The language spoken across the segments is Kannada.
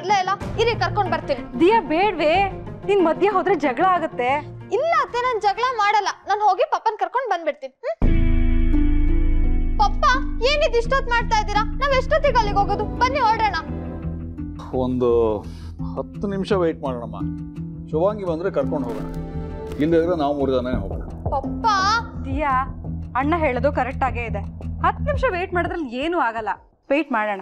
ಬರ್ಲೇ ಇಲ್ಲ ಇರಿ ಕರ್ಕೊಂಡ್ ಬರ್ತೀನಿ ದಿಯಾ ಬೇಡ್ವೆ ನಿನ್ ಮಧ್ಯೆ ಹೋದ್ರೆ ಜಗಳ ಆಗತ್ತೆ ಇಲ್ಲ ಅತ್ತೆ ನಾನ್ ಜಗಳ ಮಾಡಲ್ಲ ನಾನು ಹೋಗಿ ಪಪ್ಪನ್ ಕರ್ಕೊಂಡ್ ಬಂದ್ಬಿಡ್ತೀನಿ ಹ್ಮ್? ಪಪ್ಪ ಏನಿದ್ ಇಷ್ಟೊತ್ ಮಾಡ್ತಾ ಇದ್ದೀರಾ ನಾವ್ ಎಷ್ಟೊತ್ತಿಗೆ ಅಲ್ಲಿಗೆ ಹೋಗೋದು ಬನ್ನಿ ಹೊರಡೋಣ ಒಂದು ಹತ್ತು ನಿಮಿಷ ವೆಯ್ಟ್ ಮಾಡೋಣಮ್ಮ ಶಿವಾಂಗಿ ಬಂದರೆ ಕರ್ಕೊಂಡು ಹೋಗೋಣ ಇಲ್ಲದಿದ್ರೆ ನಾವು ಮೂರು ಜನ ಹೋಗೋಣ ಪಪ್ಪ ದಿಯಾ ಅಣ್ಣ ಹೇಳೋದು ಕರೆಕ್ಟ್ ಆಗೇ ಇದೆ ಹತ್ತು ನಿಮಿಷ ವೇಟ್ ಮಾಡಿದ್ರಲ್ಲಿ ಏನೂ ಆಗಲ್ಲ ವೇಟ್ ಮಾಡೋಣ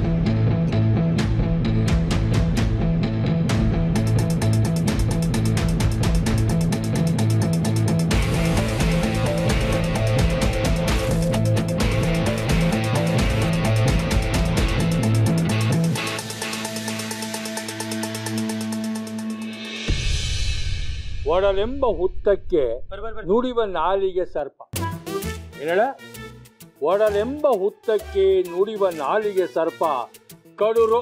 ಒಡಲೆಂಬ ಹುತ್ತಕ್ಕೆ ನುಡಿವ ನಾಲಿಗೆ ಸರ್ಪ ಏನೇಳ ಒಡಲೆಂಬ ಹುತ್ತಕ್ಕೆ ನುಡಿವ ನಾಲಿಗೆ ಸರ್ಪ ಕಡುರು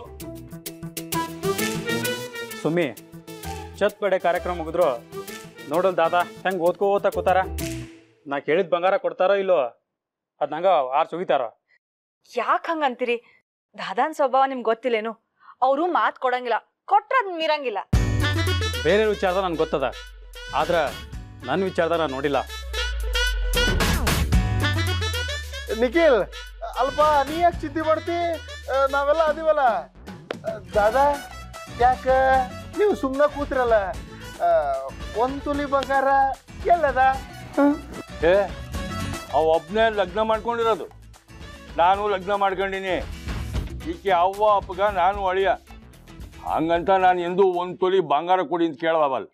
ಸುಮ್ಮಿ ಛತ್ ಬಡೆ ಕಾರ್ಯಕ್ರಮ ಮುಗಿದ್ರು ನೋಡಲ್ ದಾದಾ ಹೆಂಗೆ ಓದ್ಕೋತ ಕೂತಾರ ನಾ ಕೇಳಿದ ಬಂಗಾರ ಕೊಡ್ತಾರೋ ಇಲ್ಲೋ ಅದು ನಂಗೆ ಆರು ಸುಗಿತಾರೋ ಯಾಕೆ ಹಂಗಂತೀರಿ ದಾದಾನ್ ಸ್ವಭಾವ ನಿಮ್ಗೆ ಗೊತ್ತಿಲ್ಲೇನು ಅವರು ಮಾತು ಕೊಡಂಗಿಲ್ಲ ಕೊಟ್ರೆ ಅದ್ ಮೀರಂಗಿಲ್ಲ ಬೇರೆ ವಿಚಾರದ ನನ್ಗೆ ಗೊತ್ತದ ಆದ್ರೆ ನನ್ನ ವಿಚಾರದ ನಾನು ನೋಡಿಲ್ಲ ನಿಖಿಲ್ ಅಲ್ಪ ನೀ ಯಾಕೆ ಚಿಂತೆ ಮಾಡ್ತಿ ಆ, ನಾವೆಲ್ಲ ಅದೀವಲ್ಲ ಆ, ದಾದಾ ಯಾಕ ನೀವು ಸುಮ್ಮನೆ ಕೂತ್ರಲ್ಲ ಆ, ಒಂದ್ ತುಲಿ ಬಂಗಾರ ಎಲ್ಲದ ಏ ಅವ ಒಬ್ಬನೇ ಲಗ್ನ ಮಾಡ್ಕೊಂಡಿರೋದು ನಾನು ಲಗ್ನ ಮಾಡ್ಕೊಂಡಿನಿ ಈಕೆ ಅವ್ವ ಅಪ್ಪಗ ನಾನು ಅಳಿಯ ಹಂಗಂತ ನಾನು ಎಂದೂ ಒಂದು ತೊಲಿ ಬಂಗಾರ ಕೊಡಿ ಅಂತ ಕೇಳವಲ್ಲ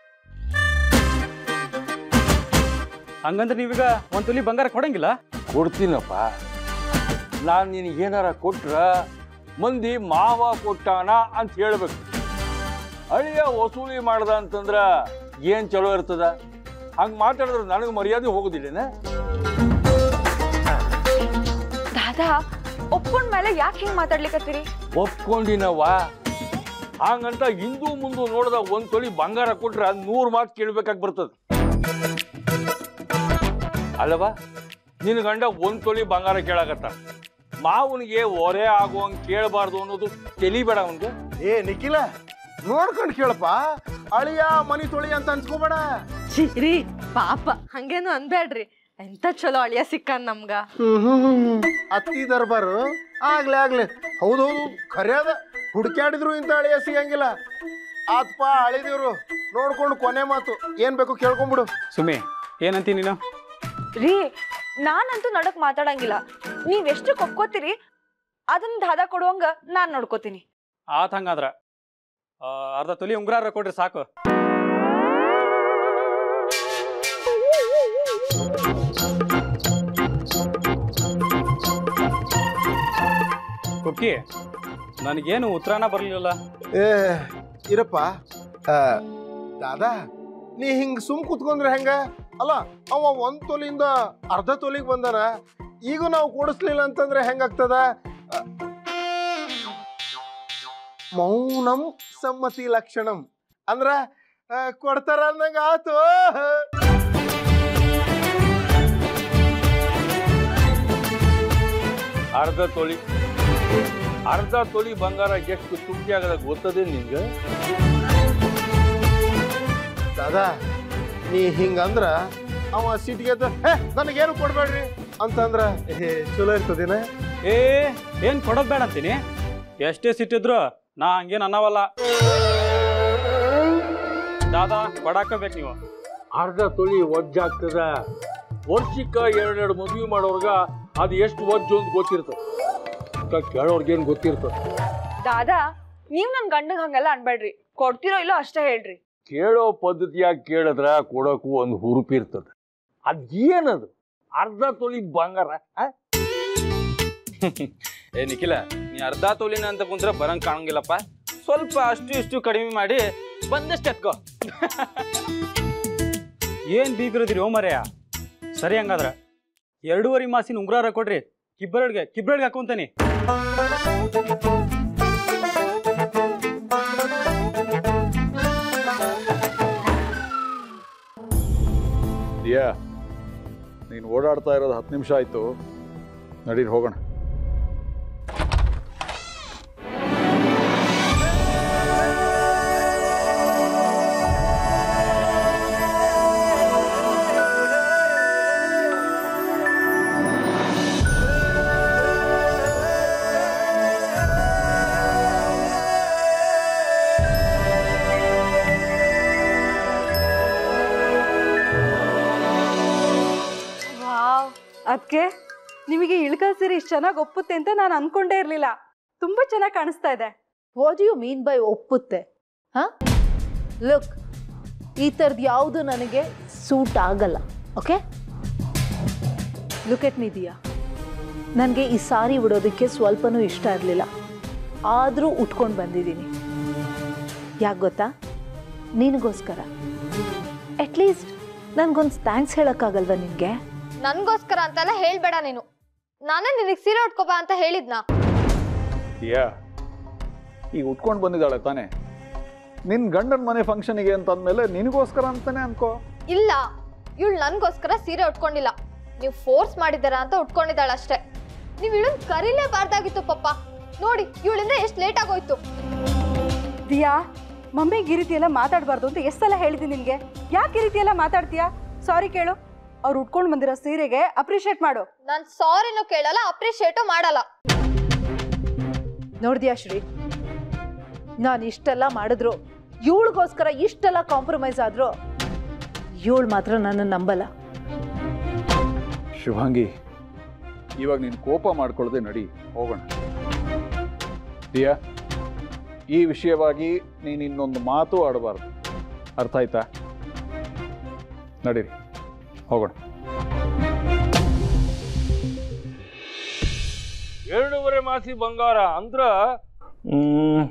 ಹಂಗಂದ್ರೆ ನೀವೀಗ ಒಂದು ತುಲಿ ಬಂಗಾರ ಕೊಡಂಗಿಲ್ಲ ಕೊಡ್ತೀನಪ್ಪ ನಾನು ನಿನಗೆ ಏನಾರ ಕೊಟ್ರ ಮಂದಿ ಮಾವ ಕೊಟ್ಟಾನ ಅಂತ ಹೇಳ್ಬೇಕು ಅಳಿಯ ವಸೂಲಿ ಮಾಡ್ದ ಅಂತಂದ್ರ ಏನ್ ಚಲೋ ಇರ್ತದ ಹಂಗೆ ಮಾತಾಡಿದ್ರೆ ನನಗೆ ಮರ್ಯಾದೆ ಹೋಗೋದಿಲ್ಲೇನ ದಾದಾ ಒಪ್ಪಂದ ಮೇಲೆ ಯಾಕೆ ಹಿಂಗ್ ಮಾತಾಡ್ಲಿಕತ್ತೀರಿ ಒಪ್ಕೊಂಡಿನವ್ವ ಹಂಗಂತ ಹಿಂದೂ ಮುಂದು ನೋಡ್ದ ಒಂದ್ ತೊಲಿ ಬಂಗಾರ ಕೊಟ್ರ ನೂರ್ ಮಾತು ಕೇಳ್ಬೇಕಾಗಿ ಬರ್ತದ ಅಲ್ಲವಾ ನಿನ್ ಗಂಡ ಒಂದ್ ತೊಲಿ ಬಂಗಾರ ಕೇಳಾಕತ್ತ ಮಾವನಿಗೆ ಒರೆ ಆಗುವಂಗ್ ಕೇಳಬಾರ್ದು ಅನ್ನೋದು ತಿಳಿಬೇಡ ಅವನ್ಗೆ ಏ ನಿಖಿಲ ನೋಡ್ಕೊಂಡು ಕೇಳಪ್ಪ ಅಳಿಯ ಮನಿ ತೊಳಿ ಅಂತ ಅನ್ಸ್ಕೋಬೇಡ ರೀ ಪಾಪ ಹಂಗೇನು ಅನ್ಬೇಡ್ರಿ ಎಂತ ಚಲೋ ಅಳಿಯ ಸಿಕ್ಕನ್ ನಮ್ಗ ಅತ್ತಿ ದರ್ಬಾರು ಆಗ್ಲೇ ಆಗ್ಲಿ ಹೌದೌದು ಖರೆ ಅದ ಹುಡುಕ್ಯಾಡಿದ್ರು ಇಂಥ ಅಳಿಯ ಸಿಗಂಗಿಲ್ಲ ಆತ್ಪ ಅಳಿದೇವ್ರು ನೋಡ್ಕೊಂಡು ಕೊನೆ ಮಾತು ಏನ್ ಬೇಕು ಕೇಳ್ಕೊಂಬಿಡು ಸುಮ್ಮಿ ಏನಂತಿ ನೀನು ರೀ ನಾನಂತೂ ನಡಕ್ ಮಾತಾಡಂಗಿಲ್ಲ ನೀವ್ ಎಷ್ಟು ಒಪ್ಕೋತೀರಿ ಅದನ್ನ ದಾದಾ ಕೊಡುವಂಗ ನಾನ್ ನೋಡ್ಕೋತೀನಿ ಆತ್ ಹಂಗಾದ್ರ ಆ, ಅರ್ಧ ತೊಲಿ ಉಂಗುರಾರ ಕೊಡ್ರಿ ಸಾಕು ಕುಕ್ಕಿ ನನಗೇನು ಉತ್ತರನ ಬರಲಿಲ್ಲ ಏ ಇರಪ್ಪ ಆ, ದಾದಾ ನೀ ಹಿಂಗ್ ಸುಮ್ ಕುತ್ಕೊಂಡ್ರೆ ಹೆಂಗ ಅಲ್ಲ ಅವ ಒಂದ್ ತೊಲಿಯಿಂದ ಅರ್ಧ ತೊಲಿಗೆ ಬಂದಾನ ಈಗ ನಾವು ಕೊಡಿಸ್ಲಿಲ್ಲ ಅಂತಂದ್ರೆ ಹೆಂಗಾಗ್ತದ ಆ, ಮೌನಂ ಸಮ್ಮತಿ ಲಕ್ಷಣಂ ಅಂದ್ರ ಆ, ಕೊಡ್ತಾರ ಅಂದಂಗ ಆತು ಅರ್ಧ ತೊಲಿ ಅರ್ಧ ತೊಲಿ ಬಂಗಾರ ಎಷ್ಟು ತುಟ್ಟಿ ಆಗದ ಗೊತ್ತದೆ ನಿನ್ಗೆ ದಾದಾ ನೀ ಹಿಂಗಂದ್ರ ಅವ ಸಿಟಿಗೆ ಹೇ ನನಗೇನು ಕೊಡ್ಬೇಡ್ರಿ ಅಂತಂದ್ರ ಏ ಚಲೋ ಇರ್ತದೇನ ಏ ಏನ್ ಕೊಡೋದ್ ಬೇಡ ಅಂತೀನಿ ಎಷ್ಟೇ ಸಿಟ್ಟಿದ್ರು ನಾ ಹಂಗೇನ್ ಅನ್ನವಲ್ಲ ದಾದಾ ಕೊಡಾಕಬೇಕು ನೀವು ಅರ್ಧ ತೊಲಿ ಒಜ್ಜಾಗ್ತದ ವರ್ಷಕ್ಕ ಎರಡೆರಡು ಮದುವೆ ಮಾಡೋರ್ಗ ಅದು ಎಷ್ಟು ಒಜ್ಜು ಅಂತ ಗೊತ್ತಿರ್ತದೆ ಕೇಳೋರ್ಗೇನು ಗೊತ್ತಿರ್ತದೆ ದಾದಾ ನೀವ್ ನನ್ ಗಂಡಗ್ ಹಂಗೆಲ್ಲ ಅನ್ಬೇಡ್ರಿ ಕೊಡ್ತಿರೋ ಇಲ್ಲೋ ಅಷ್ಟೇ ಹೇಳ್ರಿ ಕೇಳೋ ಪದ್ಧತಿಯಾಗಿ ಕೇಳಿದ್ರ ಕೊಡೋಕ್ಕೂ ಒಂದು ಹುರುಪು ಇರ್ತದೆ ಅದೇನದು ಅರ್ಧ ತೊಲಿ ಬಂಗಾರ ಆ? ಏ ನಿಖಿಲ ನೀ ಅರ್ಧ ತೊಲಿನ ಅಂತ ಕುಂತ್ರ ಬರಂಗ್ ಕಾಣಂಗಿಲ್ಲಪ್ಪ ಸ್ವಲ್ಪ ಅಷ್ಟು ಇಷ್ಟು ಕಡಿಮೆ ಮಾಡಿ ಬಂದಷ್ಟು ಎತ್ಕೋ ಏನ್ ಬೀಗ್ರದಿರಿ ಓ ಮರೆಯ ಸರಿ ಹಂಗಾದ್ರ ಎರಡೂವರೆ ಮಾಸಿನ ಉಂಗುರಾರ ಕೊಡ್ರಿ ಕಿಬ್ಬರಡ್ಗೆ ಕಿಬ್ಬರಡ್ಗೆ ಹಾಕೊಂತಾನಿ ದಿಯಾ ನೀನು ಓಡಾಡ್ತಾ ಇರೋದು ಹತ್ತು ನಿಮಿಷ ಆಯಿತು ನಡೀರಿ ಹೋಗೋಣ ಅದಕ್ಕೆ ನಿಮಗೆ ಇಳ್ಕಲ್ ಸೀರೆ ಇಷ್ಟು ಚೆನ್ನಾಗಿ ಒಪ್ಪುತ್ತೆ ಅಂತ ನಾನು ಅನ್ಕೊಂಡೇ ಇರಲಿಲ್ಲ ತುಂಬಾ ಚೆನ್ನಾಗಿ ಕಾಣಿಸ್ತಾ ಇದೆ ವಾಟ್ ಯು ಮೀನ್ ಬೈ ಒಪ್ಪುತ್ತೆ ಹಾ ಲುಕ್ ಈ ಥರದ್ದು ಯಾವುದು ನನಗೆ ಸೂಟ್ ಆಗಲ್ಲ okay look at me Diya ನನಗೆ ಈ ಸಾರಿ ಉಡೋದಕ್ಕೆ ಸ್ವಲ್ಪನೂ ಇಷ್ಟ ಇರಲಿಲ್ಲ ಆದರೂ ಉಟ್ಕೊಂಡು ಬಂದಿದ್ದೀನಿ ಯಾಕೆ ಗೊತ್ತಾ ನಿನಗೋಸ್ಕರ ಅಟ್ಲೀಸ್ಟ್ ನನಗೊಂದು ಥ್ಯಾಂಕ್ಸ್ ಹೇಳೋಕ್ಕಾಗಲ್ವಾ ನಿನಗೆ ನನ್ಗೋಸ್ಕರ ಅಂತೆಲ್ಲ ಹೇಳ್ಬೇಡ ನೀನು ನಾನೇ ನಿನಗೆ ಸೀರೆ ಉಟ್ಕೋಬಾ ಅಂತ ಹೇಳಿದ್ನಾ ಯಾ ಈಗ ಉಟ್ಕೊಂಡು ಬಂದಿದ್ದಾಳೆ ತಾನೇ ನಿನ್ನ ಗಂಡನ ಮನೆ ಫಂಕ್ಷನಿಗೆ ಅಂತಂದ್ಮೇಲೆ ನಿನಗೋಸ್ಕರ ಅಂತಾನೆ ಅನ್ಕೋ ಇಲ್ಲ ಇವಳು ನನ್ಗೋಸ್ಕರ ಸೀರೆ ಉಟ್ಕೊಂಡಿಲ್ಲ ನೀವು ಫೋರ್ಸ್ ಮಾಡಿದ್ದೀರಾ ಅಂತ ಉಟ್ಕೊಂಡಿದ್ದಾಳೆ ಅಷ್ಟೇ ನೀವು ಇವಳನ್ನ ಕರೀಲೇಬಾರ್ದಾಗಿತ್ತು ಪಪ್ಪ ನೋಡಿ ಇವಳಿಂದ ಎಷ್ಟು ಲೇಟ್ ಆಗೋಯ್ತು ದಿಯಾ ಮಮ್ಮಿಗೆ ಈ ರೀತಿ ಎಲ್ಲ ಮಾತಾಡಬಾರ್ದು ಅಂತ ಎಷ್ಟು ಸಲ ಹೇಳಿದ್ದೀನಿ ನಿನಗೆ ಯಾಕೆ ಈ ರೀತಿ ಎಲ್ಲ ಮಾತಾಡ್ತೀಯಾ ಸಾರಿ ಕೇಳು ಅವ್ರು ಉಟ್ಕೊಂಡು ಬಂದಿರೋ ಸೀರೆಗೆ ಅಪ್ರಿಷಿಯೇಟ್ ಮಾಡು ನಾನು ಸಾರಿನೂ ಕೇಳಲ್ಲ ಅಪ್ರಿಷಿಯೇಟು ಮಾಡಲ್ಲ ನೋಡಿದ್ಯಾ ಶ್ರೀ ನಾನು ಇಷ್ಟೆಲ್ಲ ಮಾಡಿದ್ರು ಇವಳಿಗೋಸ್ಕರ ಇಷ್ಟೆಲ್ಲ ಕಾಂಪ್ರಮೈಸ್ ಆದ್ರು ಇವಳು ಮಾತ್ರ ನನ್ನ ನಂಬಲ್ಲ ಶಿವಾಂಗಿ ಇವಾಗ ನೀನು ಕೋಪ ಮಾಡ್ಕೊಳ್ಳದೆ ನಡಿ ಹೋಗೋಣ ದಿಯಾ ಈ ವಿಷಯವಾಗಿ ನೀನು ಇನ್ನೊಂದು ಮಾತು ಆಡಬಾರ್ದು ಅರ್ಥ ಆಯ್ತಾ ನಡೀರಿ ಹೋಗೋಣ ಎರಡೂವರೆ ಮಾಸಿ ಬಂಗಾರ ಅಂದ್ರ ಹ್ಮ್,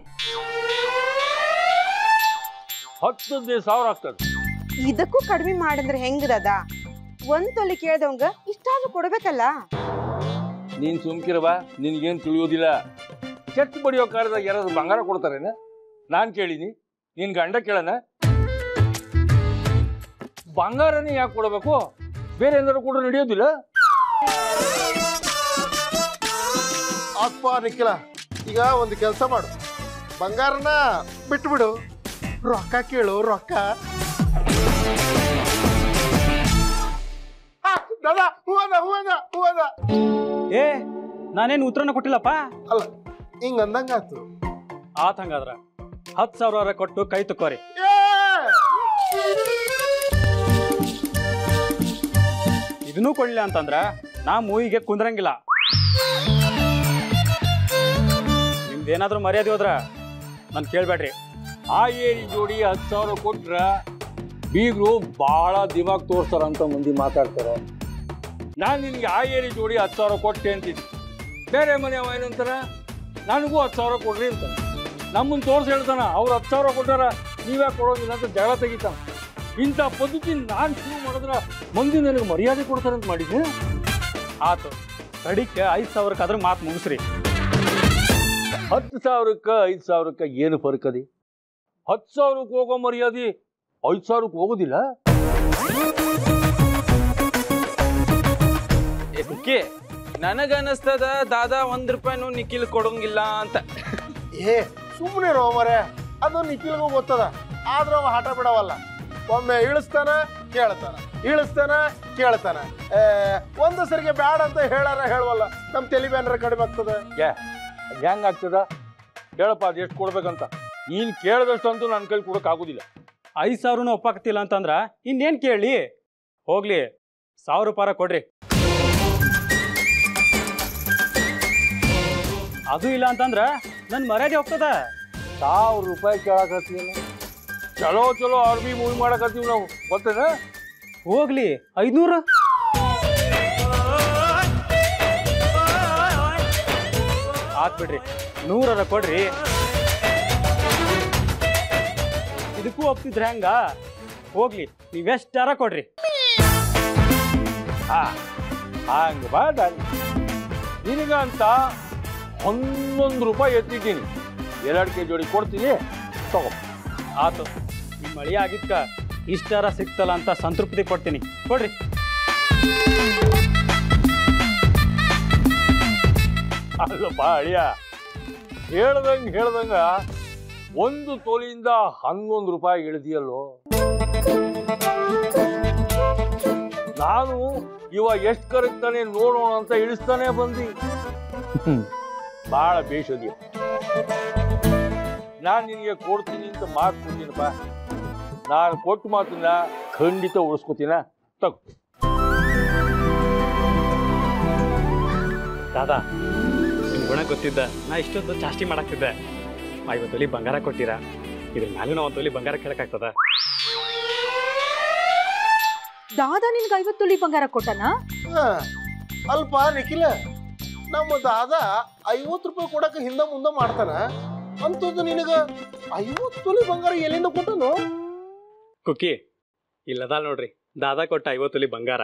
ಹತ್ತು ಹದಿನೈದು ಸಾವಿರ ಆಗ್ತದೆ ಇದಕ್ಕೂ ಕಡಿಮೆ ಮಾಡಂದ್ರೆ ಹೆಂಗದ ಒಂದ್ ತೊಲಿ ಕೇಳ್ದವಂಗ ಇಷ್ಟಾದ್ರೂ ಕೊಡ್ಬೇಕಲ್ಲ ನೀನ್ ಸುಮ್ಕಿರವ ನಿನ್ಗೇನ್ ತಿಳಿಯೋದಿಲ್ಲ ಚೆಕ್ ಬಡಿಯೋ ಕಾರ್ಯದಾಗ ಯಾರಾದ್ರು ಬಂಗಾರ ಕೊಡ್ತಾರೇನ ನಾನ್ ಕೇಳಿನಿ ನಿನ್ ಗಂಡ ಕೇಳನ ಬಂಗಾರನೇ ಯಾಕೆ ಕೊಡಬೇಕು ಬೇರೆ ಏನಾದ್ರು ಕೂಡ ನಡೆಯೋದಿಲ್ಲ ಅಪ್ಪ ನಿಖಿಲ ಈಗ ಒಂದು ಕೆಲಸ ಮಾಡು ಬಂಗಾರನ ಬಿಟ್ಬಿಡು ರೊಕ್ಕ ಕೇಳು ರೊಕ್ಕ ಆ, ದಾದಾ ಹೂವದ ಹೂವದ ಹೂವದ ಏ ನಾನೇನು ಉತ್ತರನ ಕೊಟ್ಟಿಲ್ಲಪ್ಪ ಅಲ್ಲ ಹಿಂಗ ಅಂದಂಗಾತು ಆತ್ ಹಂಗಾದ್ರ ಹತ್ತು ಸಾವಿರ ಕೊಟ್ಟು ಕೈ ತುಕ್ಕೋರಿ ಏ! ಇದನ್ನೂ ಕೊಡ್ಲಿಲ್ಲ ಅಂತಂದ್ರ ನಾ ಮೂವಿಗೆ ಕುಂದ್ರಂಗಿಲ್ಲ ನಿಮ್ದೇನಾದ್ರೂ ಮರ್ಯಾದೆ ಹೋದ್ರ ನಾನು ಕೇಳ್ಬೇಡ್ರಿ ಆ ಏರಿ ಜೋಡಿ ಹತ್ತು ಸಾವಿರ ಕೊಟ್ರ ಬೀಗರು ಬಹಳ ದಿಮಾಗ್ ತೋರಿಸ್ತಾರಂತ ಮಂದಿ ಮಾತಾಡ್ತಾರೆ ನಾನು ನಿನ್ಗೆ ಆ ಏರಿ ಜೋಡಿ ಹತ್ತು ಸಾವಿರ ಕೊಟ್ಟೆ ಅಂತಿದ್ದೆ ಬೇರೆ ಮನೆ ಅವ ಏನಂತಾರ ನನಗೂ ಹತ್ತು ಸಾವಿರ ಕೊಡ್ರಿ ಅಂತ ನಮ್ಮನ್ನು ತೋರ್ಸಿ ಹೇಳ್ತಾನ ಅವ್ರು ಹತ್ತು ಸಾವಿರ ಕೊಟ್ಟಾರ ನೀವ್ಯಾಕೆ ಕೊಡೋದಿಲ್ಲ ಅಂತ ಜಗಳ ತೆಗಿತಾನ ಇಂಥ ಪದ್ಧತಿ ನಾನು ಶುರು ಮಾಡಿದ್ರ ಮಂದಿ ನನಗೆ ಮರ್ಯಾದೆ ಕೊಡ್ತಾರಂತ ಮಾಡಿದ್ದೆ ಆತು ಕಡಿಕೆ ಐದು ಸಾವಿರಕ್ಕಾದ್ರೂ ಮಾತು ಮುಗಿಸ್ರಿ ಹತ್ತು ಸಾವಿರಕ್ಕೆ ಐದು ಸಾವಿರಕ್ಕೆ ಏನು ಫರ್ಕ್ ಅದಿ ಹತ್ತು ಸಾವಿರಕ್ಕೆ ಹೋಗೋ ಮರ್ಯಾದೆ ಐದು ಸಾವಿರಕ್ಕೆ ಹೋಗೋದಿಲ್ಲ ಎದಕ್ಕೆ ನನಗನ್ನಿಸ್ತದ ದಾದಾ ಒಂದ್ ರೂಪಾಯಿನೂ ನಿಖಿಲ್ ಕೊಡಂಗಿಲ್ಲ ಅಂತ ಏ ಸುಮ್ಮನೆ ರೋ ಮರೆ ಅದು ನಿಖಿಲ್ಗೂ ಗೊತ್ತದ ಆದ್ರೆ ಅವ ಹಠ ಬಿಡವಲ್ಲ ಒಮ್ಮೆ ಇಳಿಸ್ತಾನ ಕೇಳ್ತಾನ ಇಳಿಸ್ತಾನ ಕೇಳ್ತಾನ ಏ, ಒಂದು ಸರಿಗೆ ಬ್ಯಾಡ ಅಂತ ಹೇಳಾರ ಹೇಳವಲ್ಲ ನಮ್ಮ ತಲೆ ಬ್ಯಾನರ ಕಡಿಮೆ ಆಗ್ತದೆ ಹೆಂಗ್ ಆಗ್ತದ ಹೇಳಪ್ಪ ಅದು ಎಷ್ಟು ಕೊಡ್ಬೇಕಂತ ನೀನು ಕೇಳಿದಷ್ಟಂತೂ ನನ್ನ ಕೈಲಿ ಕೊಡಕ್ ಆಗುದಿಲ್ಲ ಐದು ಸಾವಿರನೂ ಒಪ್ಪಾಕತ್ತಿಲ್ಲ ಅಂತಂದ್ರ ಇನ್ನೇನು ಕೇಳಿ ಹೋಗ್ಲಿ ಸಾವಿರ ರೂಪಾಯಿ ಕೊಡ್ರಿ ಅದು ಇಲ್ಲ ಅಂತಂದ್ರ ನನ್ನ ಮರ್ಯಾದೆ ಹೋಗ್ತದ ಸಾವಿರ ರೂಪಾಯಿ ಕೇಳಕತ್ತೀವಿ ಚಲೋ ಚಲೋ ಅರ್ಬಿ ಮೂವಿ ಮಾಡಕತ್ತೀವಿ ನಾವು ಗೊತ್ತೇನ ಹೋಗ್ಲಿ ಐದ್ನೂರು ಆತ್ ಬಿಡ್ರಿ ನೂರರ ಕೊಡ್ರಿ ಇದಕ್ಕೂ ಒಪ್ತಿದ್ರೆ ಹೆಂಗ ಹೋಗ್ಲಿ ನೀವೆಷ್ಟಾರ ಕೊಡ್ರಿ ಹಾ ಹಂಗ ಬಾ ದಾನಿ ನಿನಗಂತ ಹನ್ನೊಂದು ರೂಪಾಯಿ ಎತ್ತಿದ್ದೀನಿ ಎರಡು ಕೆ ಜೋಡಿ ಕೊಡ್ತೀನಿ ತಗೋ ಆತು ನಿಮ್ಮ ಮಳಿ ಆಗಿದ್ಕ ಇಷ್ಟಾರ ಸಿಕ್ತಲ್ಲ ಅಂತ ಸಂತೃಪ್ತಿ ಕೊಡ್ತೀನಿ ಕೊಡ್ರಿ ಅಲ್ಲಪ್ಪ ಅಳಿಯ ಹೇಳ್ದಂಗ ಹೇಳ್ದಂಗ ಒಂದು ತೊಲಿಯಿಂದ ಹನ್ನೊಂದು ರೂಪಾಯಿ ಇಳಿದಿಯಲ್ಲೋ ನಾನು ಇವ ಎಷ್ಟು ಕರಗ್ತಾನೆ ನೋಡೋಣ ಅಂತ ಇಳಿಸ್ತಾನೆ ಬಂದಿ ಬಹಳ ಬೇಷದಿಯ ನಾನು ನಿನಗೆ ಕೊಡ್ತೀನಿ ಅಂತ ಮಾತು ಕೊಡ್ತೀನಪ್ಪ ನಾನು ಕೊಟ್ಟು ಮಾತನ್ನ ಖಂಡಿತ ಉಳಿಸ್ಕೊತೀನ ತಗೋ ದಾದಾ ನಿಮ್ ಗುಣ ಗೊತ್ತಿದ್ದ ನಾ ಇಷ್ಟೊತ್ತು ಜಾಸ್ತಿ ಮಾಡಾಕ್ತಿದ್ದೆ ಐವತ್ತು ತೊಲಿ ಬಂಗಾರ ಕೊಟ್ಟಿರ ಇದ್ರ ಮ್ಯಾಲೂ ನಾವು ಒಂದು ತೊಲಿ ಬಂಗಾರ ಕೇಳಕ್ಕಾಗ್ತದ ದಾದಾ ನಿನ್ಗೆ ಐವತ್ತು ತೊಲಿ ಬಂಗಾರ ಕೊಟ್ಟನ ಹಾ, ಅಲ್ಪ ನಿಖಿಲ ನಮ್ಮ ದಾದ ಐವತ್ತು ರೂಪಾಯಿ ಕೊಡಕ್ಕೆ ಹಿಂದ ಮುಂದೆ ಮಾಡ್ತಾನ ಅಂತದ್ದು ನಿನಗ ಐವತ್ತು ತೊಲಿ ಬಂಗಾರ ಎಲ್ಲಿಂದ ಕೊಟ್ಟನು ಕುಕ್ಕಿ ಇಲ್ಲದ ನೋಡ್ರಿ ದಾದಾ ಕೊಟ್ಟ ಐವತ್ತು ತೊಲಿ ಬಂಗಾರ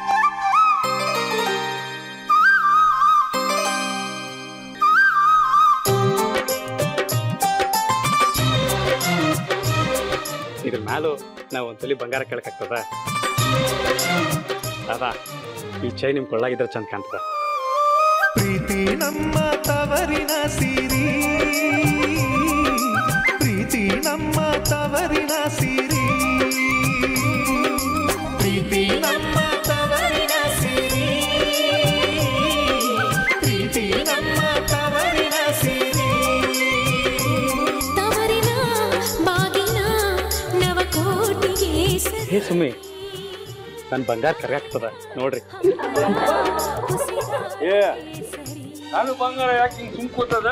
ಇದ್ರ ಮ್ಯಾಲೂ ನಾವು ಒಂದು ತೊಲಿ ಬಂಗಾರ ಕೇಳಕ್ಕಾಗ್ತದ ದಾದಾ ಈ ಚೈ ನಿಮ್ ಕೊಳ್ಳಾಗಿದ್ರೆ ಚಂದ ಕಾಣ್ತದ ಪ್ರೀತಿ ನಮ್ಮ ತವರಿನ ಸಿರಿ ಪ್ರೀತಿ ನಮ್ಮ ತವರಿನ ಸಿರಿ ಪ್ರೀತಿ ನಮ್ಮ ತವರಿನ ಸಿರಿ ಪ್ರೀತಿ ನಮ್ಮ ತವರಿನ ಸಿರಿ ತವರಿನ ಬಾಗಿನ ನವಕೋಟಿಗೆ ಹೇ ಸುಮ್ಮಿ ನನ್ನ ಬಂಗಾರ ಕರ್ಗಾಗ್ತದ ನೋಡ್ರಿ ಏ ನಾನು ಬಂಗಾರ ಯಾಕೆ ಹಿಂಗೆ ಸುಮ್ ಕೂತದ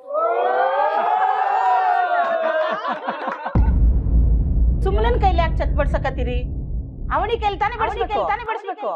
ಸುಮ್ಮನನ್ ಕೈಲಿ ಯಾಕೆ ಚತ್ ಬಡ್ಸಕತ್ತೀರಿ ಅವನಿಗೆ ಕೈಲಿ ತಾನೇ ಬಡಿಸ್ಬೇಕು ತಾನೇ ಬಡಿಸ್ಬೇಕು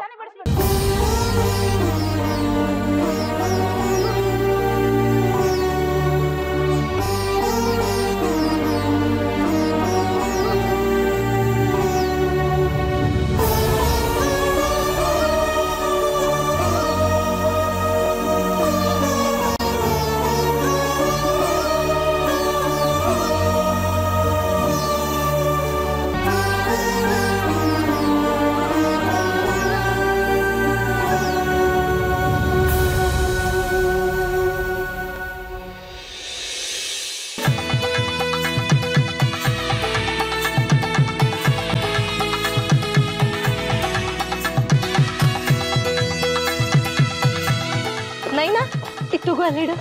ನೈನಾ ಇತ್ತುಗು ಅಲ್ಲಿಡು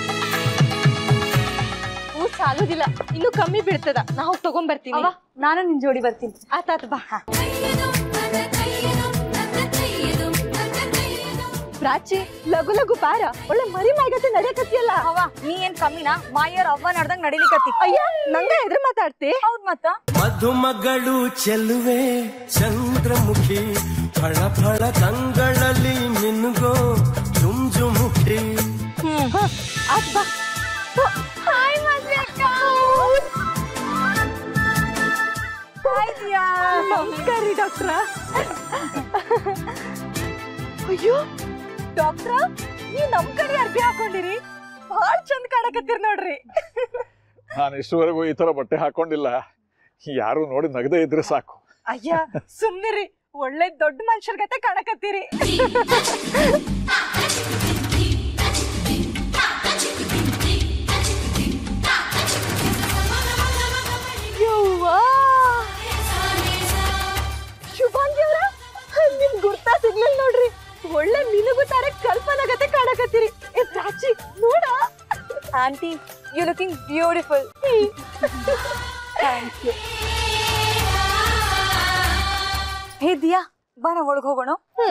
ಹೂ ಸಾಲುದಿಲ್ಲ ಇನ್ನು ಕಮ್ಮಿ ಬೀಳ್ತದ ನಾ ಹೋಗಿ ತಗೊಂಬರ್ತೀನಿ ಅವ್ವ, ನಾನು ನಿನ್ ಜೋಡಿ ಬರ್ತೀನಿ ಆತಾತ ಬಾ ಪ್ರಾಚಿ ಲಘು ಲಘು ಬಾರ ಒಳ್ಳೆ ಮರಿ ಮಾಯ್ಗತ್ತೆ ನಡೆಯಕತ್ತಿಯಲ್ಲ ಅವ ನೀ ಏನ್ ಕಮ್ಮಿನಾ ಮಾಯರ್ ಅವ್ವ ನಡ್ದಂಗ್ ನಡಿಲಿಕತ್ತಿ ಅಯ್ಯ ನಂಗ ಎದುರು ಮಾತಾಡ್ತಿ ಹೌದ್ ಮತ್ತ ಮಧುಮಗಳು ಚೆಲುವೆ ಚಂದ್ರಮುಖಿ ಫಳ ಫಳ ಕಂಗಳಲ್ಲಿ ಮಿನುಗೋ ಜುಂಜುಮುಖಿ ಆತ್ ಬಾ ಹಾಯ್ ಮಾದ್ರಿ ಅಕ್ಕ ನಮಸ್ಕಾರ ರೀ ಡಾಕ್ಟ್ರ ಅಯ್ಯೋ ಡಾಕ್ಟ್ರ ನೀವ್ ನಮ್ ಕಡೆ ಅರ್ಬಿ ಹಾಕೊಂಡಿರಿ ಭಾಳ ಚಂದ ಕಾಣಕತ್ತೀರಿ ನೋಡ್ರಿ ನಾನು ಇಷ್ಟುವರೆಗೂ ಈ ಥರ ಬಟ್ಟೆ ಹಾಕೊಂಡಿಲ್ಲ ಯಾರು ನೋಡಿ ನಗದೇ ಇದ್ರೆ ಸಾಕು ಅಯ್ಯ ಸುಮ್ನಿರಿ ಒಳ್ಳೆ ದೊಡ್ಡ ಮನುಷ್ಯರ ಗತೆ ಕಾಣಕತ್ತೀರಿ ಯವ್ವಾ ಶುಭಾಂಗಿ ಅವ್ರ ನಿಮ್ ಗುರ್ತಾ ಸಿಗ್ಲಿಲ್ಲ ನೋಡ್ರಿ ಒಳ್ಳೆ ಮಿನುಗುತ್ತಾರೆ ಕಲ್ಪನಾಗತೆ ಕಾಣಕತ್ತೀರಿ ಏ ಪ್ರಾಚಿ ನೋಡ aunty you looking beautiful thank you ಹೇ ದಿಯಾ ಬಾ ನಾ ಒಳಗ್ ಹೋಗೋಣ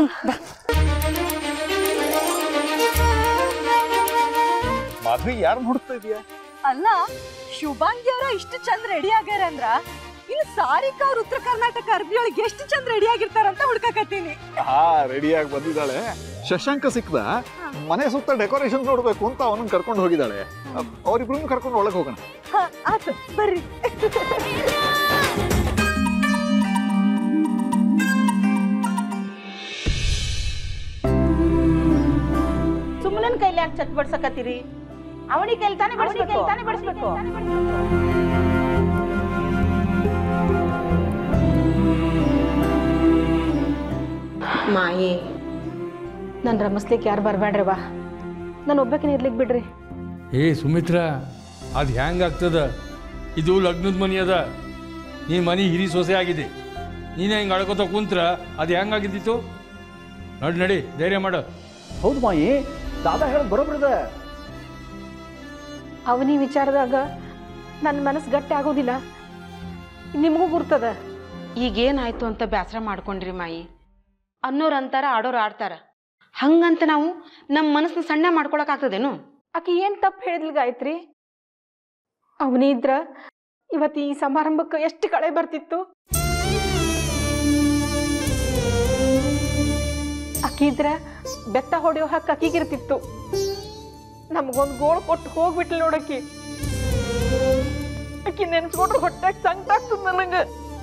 ಮಾಧವಿ ಯಾರು ನೋಡ್ತಾ ಇದೀಯಾ ಅಲ್ಲ ಶುಭಾಂಗಿ ಅವರ ಇಷ್ಟು ಚಂದ ರೆಡಿ ಆಗ್ಯಾರ ಅಂದ್ರ ಇನ್ನು ಸಾರಿಕಾ ಅವ್ರ ಉತ್ತರ ಕರ್ನಾಟಕ ಅರ್ಬಿ ಒಳಗೆ ಎಷ್ಟು ಚಂದ ರೆಡಿ ಆಗಿರ್ತಾರಂತ ಹುಡ್ಕಾಕತ್ತೀನಿ ಹಾ ರೆಡಿಯಾಗಿ ಬಂದಿದ್ದಾಳೆ ಶಶಾಂಕ ಸಿಕ್ದ ಮನೆ ಸುತ್ತ ಡೆಕೋರೇಷನ್ ನೋಡ್ಬೇಕು ಅಂತ ಅವನನ್ನ ಕರ್ಕೊಂಡು ಹೋಗಿದ್ದಾಳೆ ಅವರಿಬ್ರು ಕರ್ಕೊಂಡು ಒಳಗೆ ಹೋಗೋಣ ಹ, ಆತು ಬರ್ರಿ ಸುಮ್ಮನನ್ ಕೈಲಿ ಯಾಕೆ ಚತ್ ಬಡ್ಸಕತ್ತೀರಿ ಅವನಿಗೆ ಕೈಲಿ ತಾನೇ ಬಡಿಸ್ಬೇಕು ತಾನೇ ಬಡಿಸ್ಬೇಕು ಮಾಯಿ ನನ್ ರಮಸ್ಲಿಕ್ಕೆ ಯಾರು ಬರ್ಬೇಡ್ರಿ ಬಾ ನಾನು ಒಬ್ಬಕಿನ ಇರ್ಲಿಕ್ಕೆ ಬಿಡ್ರಿ ಏ ಸುಮಿತ್ರ ಅದು ಹೆಂಗಾಗ್ತದ ಇದು ಲಗ್ನದ ಮನಿ ಅದ ನೀ ಮನಿ ಹಿರಿ ಸೊಸೆ ಆಗಿದೆ ನೀನೇ ಹಿಂಗೆ ಅಳ್ಕೋತ ಕುಂತ್ರ ಅದು ಹೆಂಗಾಗಿದ್ದಿತ್ತು ನಡಿ ನಡಿ ಧೈರ್ಯ ಮಾಡು ಹೌದು ಮಾಯಿ ದಾದಾ ಹೇಳೋದು ಬರೋಬ್ರದ ಅವನಿ ವಿಚಾರದಾಗ ನನ್ನ ಮನಸ್ಸು ಗಟ್ಟಿ ಆಗೋದಿಲ್ಲ ನಿಮಗೂ ಗುರ್ತದ ಈಗೇನಾಯ್ತು ಅಂತ ಬೇಸರ ಮಾಡ್ಕೊಂಡ್ರಿ ಮಾಯಿ ಅನ್ನೋರು ಅಂತಾರ ಆಡೋರು ಆಡ್ತಾರ ಹಂಗಂತ ನಾವು ನಮ್ಮ ಮನಸ್ಸನ್ನ ಸಣ್ಣ ಮಾಡ್ಕೊಳಕ್ಕಾಗ್ತದೇನು ಆಕಿ ಏನ್ ತಪ್ಪು ಹೇಳಿದ್ಲು ಗಾಯತ್ರಿ ಅವನಿದ್ರ ಇವತ್ತು ಈ ಸಮಾರಂಭಕ್ಕೆ ಎಷ್ಟು ಕಳೆ ಬರ್ತಿತ್ತು ಅಕ್ಕಿದ್ರ ಬೆತ್ತ ಹೊಡೆಯೋ ಹಕ್ಕ ಅಕ್ಕಿಗಿರ್ತಿತ್ತು ನಮಗೊಂದು ಗೋಳ್ ಕೊಟ್ಟು ಹೋಗ್ಬಿಟ್ಲು ನೋಡಕ್ಕಿ ಅಕ್ಕಿ ನೆನ್ಸ್ಕೊಂಡ್ರೆ ಹೊಟ್ಟಾಗ ಸಂಕಟ ಆಗ್ತದ ನನಗ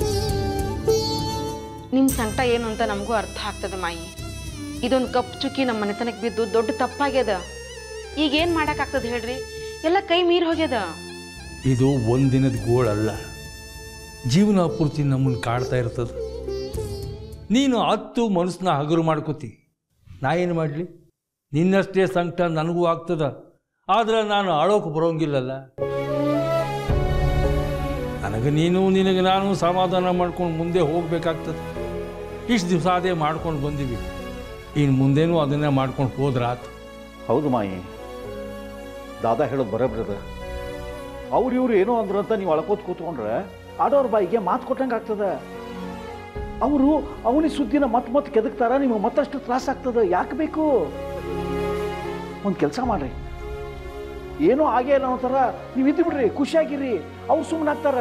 ನಿಮ್ಮ ಸಂಕಟ ಏನು ಅಂತ ನಮಗೂ ಅರ್ಥ ಆಗ್ತದೆ ಮಾಯಿ ಇದೊಂದು ಕಪ್ ಚುಕ್ಕಿ ನಮ್ಮ ಮನೆತನಕ್ಕೆ ಬಿದ್ದು ದೊಡ್ಡ ತಪ್ಪಾಗ್ಯದ ಈಗ ಏನು ಮಾಡೋಕ್ಕಾಗ್ತದೆ ಹೇಳ್ರಿ ಎಲ್ಲ ಕೈ ಮೀರಿ ಹೋಗ್ಯದ ಇದು ಒಂದಿನದ ಗೋಳಲ್ಲ ಜೀವನ ಪೂರ್ತಿ ನಮ್ಮನ್ನು ಕಾಡ್ತಾ ಇರ್ತದೆ ನೀನು ಹತ್ತು ಮನಸ್ಸನ್ನ ಹಗುರು ಮಾಡ್ಕೋತಿ ನಾ ಏನು ಮಾಡಲಿ ನಿನ್ನಷ್ಟೇ ಸಂಕಟ ನನಗೂ ಆಗ್ತದ ಆದ್ರೆ ನಾನು ಆಳೋಕೆ ಬರೋಂಗಿಲ್ಲಲ್ಲ ನನಗೆ ನೀನು ನಿನಗೆ ನಾನು ಸಮಾಧಾನ ಮಾಡ್ಕೊಂಡು ಮುಂದೆ ಹೋಗ್ಬೇಕಾಗ್ತದೆ ಇಷ್ಟು ದಿವಸ ಅದೇ ಮಾಡ್ಕೊಂಡು ಬಂದೀವಿ ಇನ್ನು ಮುಂದೇನೂ ಅದನ್ನೇ ಮಾಡ್ಕೊಂಡು ಹೋದ್ರಾತು ಹೌದು ಮಾಯಿ ದಾದಾ ಹೇಳೋದು ಬರೋಬ್ರದ ಅವ್ರು ಇವ್ರು ಏನೋ ಅಂದ್ರು ಅಂತ ನೀವು ಅಳ್ಕೋತ್ ಕೂತ್ಕೊಂಡ್ರೆ ಆಡೋರ್ ಬಾಯಿಗೆ ಮಾತು ಕೊಟ್ಟಂಗೆ ಆಗ್ತದ ಅವರು ಅವನಿ ಸುದ್ದಿನ ಮತ್ತೆ ಮತ್ತೆ ಕೆದಕ್ತಾರ ನಿಮಗೆ ಮತ್ತಷ್ಟು ತ್ರಾಸ ಆಗ್ತದ ಯಾಕೆ ಬೇಕು ಒಂದು ಕೆಲಸ ಮಾಡ್ರಿ ಏನೋ ಆಗೇ ಇಲ್ಲ ಅನ್ನೋ ಥರ ನೀವು ಇದ್ದು ಬಿಡ್ರಿ ಖುಷಿಯಾಗಿರ್ರಿ ಅವ್ರು ಸುಮ್ಮನೆ ಆಗ್ತಾರ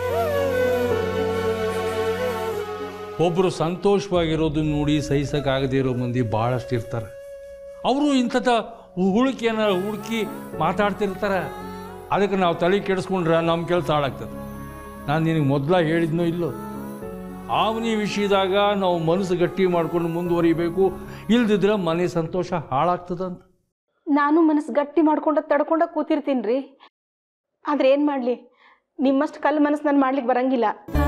ಒಬ್ಬರು ಸಂತೋಷವಾಗಿರೋದನ್ನ ನೋಡಿ ಸಹಿಸಕ್ಕಾಗದೇ ಇರೋ ಮಂದಿ ಭಾಳಷ್ಟು ಇರ್ತಾರೆ ಅವರು ಇಂಥದ ಹುಡುಕಿಯನ್ನ ಹುಡುಕಿ ಮಾತಾಡ್ತಿರ್ತಾರೆ ಅದಕ್ಕೆ ನಾವು ತಲೆ ಕೆಡಿಸ್ಕೊಂಡ್ರೆ ನಮ್ಮ ಕೆಲಸ ಹಾಳಾಗ್ತದೆ ನಾನು ನಿನಗೆ ಮೊದಲ ಹೇಳಿದ್ನೋ ಇಲ್ಲೋ ಆವನಿ ವಿಷಯದಾಗ ನಾವು ಮನಸ್ಸು ಗಟ್ಟಿ ಮಾಡ್ಕೊಂಡು ಮುಂದುವರಿಬೇಕು ಇಲ್ದಿದ್ರೆ ಮನೆ ಸಂತೋಷ ಹಾಳಾಗ್ತದಂತ ನಾನು ಮನಸ್ಸು ಗಟ್ಟಿ ಮಾಡ್ಕೊಂಡ ತಡ್ಕೊಂಡ ಕೂತಿರ್ತೀನಿ ರೀ ಆದ್ರೆ ಏನ್ ಮಾಡ್ಲಿ ನಿಮ್ಮಷ್ಟು ಕಲ್ಲು ಮನಸ್ಸು ನಾನು ಮಾಡ್ಲಿಕ್ಕೆ ಬರಂಗಿಲ್ಲ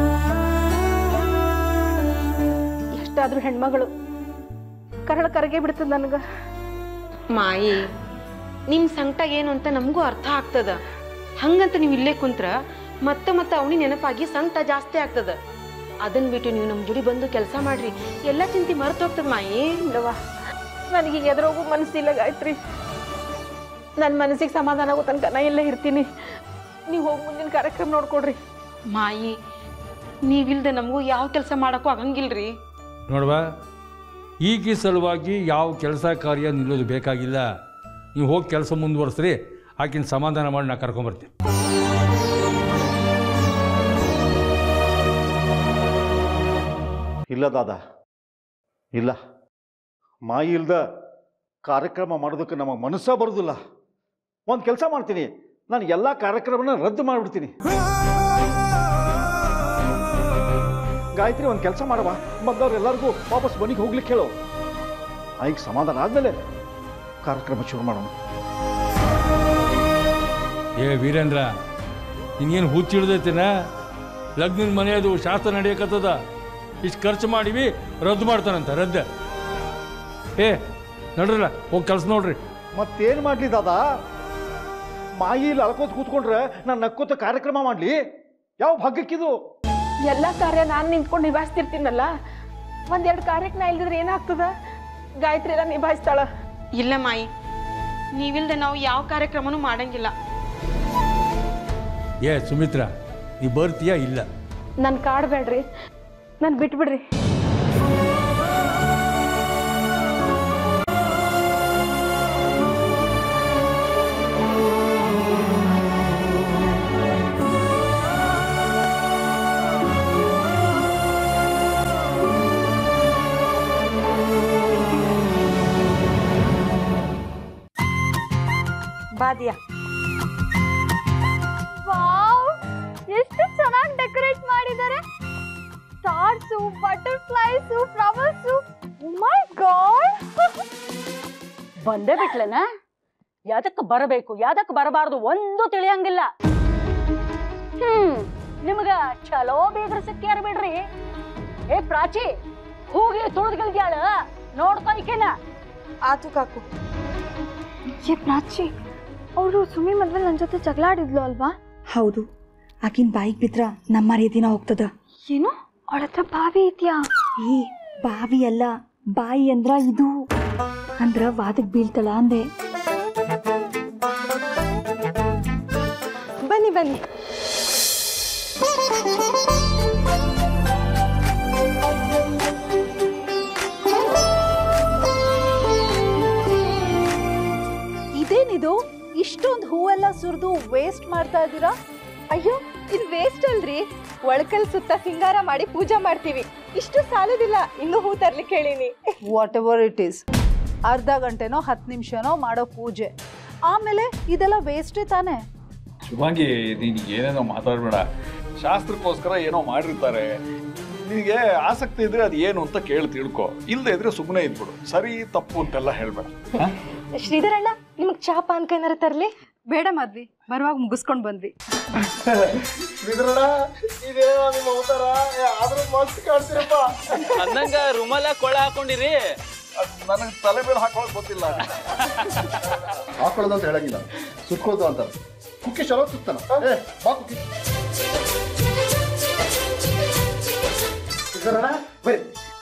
ಎಷ್ಟಾದ್ರೂ ಹೆಣ್ಮಗಳು ಕರಳ ಕರಗೆ ಬಿಡ್ತದ ನನಗ ಮಾಯಿ ನಿಮ್ಮ ಸಂಕಟ ಏನು ಅಂತ ನಮಗೂ ಅರ್ಥ ಆಗ್ತದ ಹಂಗಂತ ನೀವು ಇಲ್ಲೇ ಕುಂತ್ರ ಮತ್ತೆ ಮತ್ತೆ ಅವನಿ ನೆನಪಾಗಿ ಸಂಕಟ ಜಾಸ್ತಿ ಆಗ್ತದ ಅದನ್ನ ಬಿಟ್ಟು ನೀವು ನಮ್ಮ ಜೋಡಿ ಬಂದು ಕೆಲಸ ಮಾಡ್ರಿ ಎಲ್ಲ ಚಿಂತೆ ಮರೆತು ಹೋಗ್ತದ ಮಾಯಿ ಇಲ್ಲವಾ ನನಗೆ ಎದುರೋಗು ಮನಸ್ಸಿಲ್ಲ ಗಾಯತ್ರಿ ನನ್ನ ಮನಸ್ಸಿಗೆ ಸಮಾಧಾನ ಆಗೋ ತನಕ ನಾ ಇಲ್ಲೇ ಇರ್ತೀನಿ ನೀವು ಹೋಗಿ ಮುಂದಿನ ಕಾರ್ಯಕ್ರಮ ನೋಡ್ಕೊಡ್ರಿ ಮಾಯಿ ನೀವಿಲ್ದೆ ನಮಗೂ ಯಾವ ಕೆಲಸ ಮಾಡಕ್ಕೂ ಆಗಂಗಿಲ್ರಿ ನೋಡ್ವಾ ಈಗಿ ಸಲುವಾಗಿ ಯಾವ ಕೆಲಸ ಕಾರ್ಯ ನಿಲ್ಲೋದು ಬೇಕಾಗಿಲ್ಲ ನೀವು ಹೋಗಿ ಕೆಲಸ ಮುಂದುವರಿಸ್ರಿ ಆಕಿನ ಸಮಾಧಾನ ಮಾಡಿ ನಾ ಕರ್ಕೊಂಬರ್ತೀನಿ ಇಲ್ಲ ದಾದಾ ಇಲ್ಲ ಮಾಯಿ ಇಲ್ದ ಕಾರ್ಯಕ್ರಮ ಮಾಡೋದಕ್ಕೆ ನಮ್ಮ ಮನಸ್ಸ ಬರೋದಿಲ್ಲ ಒಂದು ಕೆಲಸ ಮಾಡ್ತೀನಿ ನಾನು ಎಲ್ಲ ಕಾರ್ಯಕ್ರಮನ ರದ್ದು ಮಾಡಿಬಿಡ್ತೀನಿ ಗಾಯತ್ರಿ ಒಂದು ಕೆಲಸ ಮಾಡವ ಬಂದವ್ರು ಎಲ್ಲರಿಗೂ ವಾಪಸ್ ಮನೆಗೆ ಹೋಗ್ಲಿಕ್ಕೆ ಹೇಳು ಈಗ ಸಮಾಧಾನ ಆದಮೇಲೆ ಕಾರ್ಯಕ್ರಮ ಶುರು ಮಾಡೋಣ ಏ ವೀರೇಂದ್ರ ನಿನ್ಗೇನು ಹುಚ್ಚಿಡ್ದೈತೇನ ಲಗ್ನದ ಮನೆಯದು ಶಾಸ್ತ್ರ ನಡೆಯಕತ್ತದ ಇಷ್ಟು ಖರ್ಚು ಮಾಡಿವಿ ರದ್ದು ಮಾಡ್ತಾನಂತ ರದ್ದು ಏ ನಡ್ರಲ್ಲ ಹೋಗಿ ಕೆಲಸ ನೋಡ್ರಿ ಮತ್ತೇನು ಮಾಡಲಿ ದಾದಾ ಮಾಯಿ ಇಲ್ಲಿ ಅಳ್ಕೋತ ಕೂತ್ಕೊಂಡ್ರೆ ನಾನು ನಕ್ಕೋತ ಕಾರ್ಯಕ್ರಮ ಮಾಡಲಿ ಯಾವ ಭಾಗ್ಯಕ್ಕಿದು ಎಲ್ಲ ಕಾರ್ಯ ನಾನು ನಿಂತ್ಕೊಂಡು ನಿಭಾಯಿಸ್ತಿರ್ತೀನಲ್ಲ ಒಂದೆರಡು ಕಾರ್ಯಕ್ಕೆ ನಾ ಇಲ್ದಿದ್ರೆ ಏನಾಗ್ತದ ಗಾಯತ್ರಿ ಎಲ್ಲ ನಿಭಾಯಿಸ್ತಾಳ ಇಲ್ಲ ಮಾಯಿ ನೀವಿಲ್ದೆ ನಾವು ಯಾವ ಕಾರ್ಯಕ್ರಮನೂ ಮಾಡಂಗಿಲ್ಲ ಏ ಸುಮಿತ್ರಾ ನೀ ಬರ್ತೀಯಾ ಇಲ್ಲ ನನ್ ಕಾಡ್ಬೇಡ್ರಿ ನನ್ ಬಿಟ್ಬಿಡ್ರಿ ಬಾದಿಯಾ ವಾವ್ ಎಷ್ಟು ಚೆನ್ನಾಗಿ ಡೆಕೋರೇಟ್ ಮಾಡಿದ್ದಾರೆ stars butterflies flowers my god ಬಂದೇ ಬಿಟ್ಲನ ಯಾದಕ್ಕೆ ಬರಬೇಕು ಯಾದಕ್ಕೆ ಬರಬಾರ್ದು ಒಂದು ತಿಳಿಯಂಗಿಲ್ಲ ಹ್ಮ್ ನಿಮಗ ಚಲೋ ಬೀಗ್ರ ಸಿಕ್ಕ್ಯಾರ ಬಿಡ್ರಿ ಏ ಪ್ರಾಚಿ ಹೋಗಿ ತುಳಿದ್ಗಿಳ್ದ್ಯಾಳ ನೋಡ್ಕೊ ಈಕಿನ ಆತು ಕಾಕು ಏ ಪ್ರಾಚಿ ಅವರು ಸುಮ್ಮಿ ಮದ್ವೆ ನನ್ನ ಜೊತೆ ಜಗಳ ಆಡಿದ್ಲು ಅಲ್ವಾ ಹೌದು ಆಕಿನ ಬಾಯಿಗೆ ಬಿದ್ರ ನಮ್ಮ ಮರ್ಯಾದಿನ ಹೋಗ್ತದ ಏನು ಅವಳ ಹತ್ರ ಬಾವಿ ಇದೆಯಾ ಈ ಬಾವಿ ಅಲ್ಲ ಬಾಯಿ ಅಂದ್ರ ಇದು ಅಂದ್ರ ವಾದಕ್ ಬೀಳ್ತಳ ಅಂದೆ ಬನ್ನಿ ಬನ್ನಿ ಏನಿದು ಇಷ್ಟೊಂದು ಹೂವೆಲ್ಲ ಸುರಿದು ವೇಸ್ಟ್ ಮಾಡ್ತಾ ಇದ್ದೀರಾ ಅಯ್ಯೋ ಇದು ವೇಸ್ಟ್ ಅಲ್ರಿ ಒಳಕಲ್ ಸುತ್ತ ಸಿಂಗಾರ ಮಾಡಿ ಪೂಜೆ ಮಾಡ್ತೀವಿ ಇಷ್ಟು ಸಾಲದಿಲ್ಲ ಇನ್ನು ಹೂ ತರ್ಲಿಕ್ಕೆ ಹೇಳಿನಿ ವಾಟ್ ಎವರ್ ಇಟ್ ಈಸ್ ಅರ್ಧ ಗಂಟೆನೋ ಹತ್ತು ನಿಮಿಷನೋ ಮಾಡೋ ಪೂಜೆ ಆಮೇಲೆ ಇದೆಲ್ಲ ವೇಸ್ಟೇ ತಾನೇ ಶುಭಾಂಗಿ ನೀನು ಏನೇನೋ ಮಾತಾಡಬೇಡ ಶಾಸ್ತ್ರಕ್ಕೋಸ್ಕರ ಏನೋ ಮಾಡಿರ್ತಾರೆ ನಿನಗೆ ಆಸಕ್ತಿ ಇದ್ರೆ ಅದು ಏನು ಅಂತ ಕೇಳಿ ತಿಳ್ಕೊ ಇಲ್ಲದೆ ಇದ್ರೆ ಸುಮ್ಮನೆ ಇದ್ಬಿಡು ಸರಿ ತಪ್ಪು ಅಂತೆಲ್ಲ ಹೇಳ್ಬೇಡ ಶ್ರೀಧರಣ್ಣ ನಿಮಗ್ ಚಾ ಪಾನ್ಕ ಏನಾರ ತರ್ಲಿ ಬೇಡ ಮಾದ್ವಿ ಬರುವಾಗ ಮುಗಿಸ್ಕೊಂಡು ಬಂದ್ವಿ ಬಿದ್ರಣ್ಣ ಇದೇನೋ ನಿಮ್ಮ ಅವತಾರ ಏ, ಆದ್ರೂ ಮಸ್ತ್ ಕಾಣ್ತೀರಪ್ಪ ಅಂದಂಗ ರುಮಾಲ ಕೊಳ ಹಾಕೊಂಡಿರಿ ನನಗೆ ತಲೆ ಮೇಲೆ ಹಾಕೊಳ್ಳೋಕೆ ಗೊತ್ತಿಲ್ಲ ಹಾಕೊಳ್ಳೋದು ಅಂತ ಹೇಳಂಗಿಲ್ಲ ಸುಕ್ಕೋದು ಅಂತ ಕುಕ್ಕಿ ಚಲೋ ಸುತ್ತಾನ ಏ ಬಾ ಕುಕ್ಕಿ ಬಿದ್ರಣ್ಣ ಬರ್ರಿ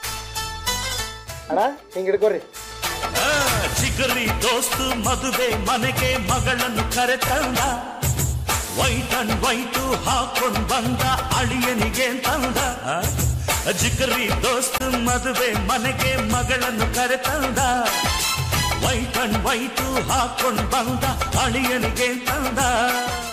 ಅಣ್ಣ ಹಿಂಗ್ ಹಿಡ್ಕೊರಿ ಚಿಗರಿ ದೋಸ್ತು ಮದುವೆ ಮನೆಗೆ ಮಗಳನ್ನು ಕರೆತಂದ ವೈಟ್ ಅಂಡ್ ವೈಟು ಹಾಕೊಂಡ್ ಬಂದ ಅಳಿಯನಿಗೆ ತಂದ ಜಿಗರಿ ದೋಸ್ತು ಮದುವೆ ಮನೆಗೆ ಮಗಳನ್ನು ಕರೆತಂದ ವೈಟ್ ಅಂಡ್ ವೈಟು ಹಾಕೊಂಡ್ ಬಂದ ಅಳಿಯನಿಗೆ ತಂದ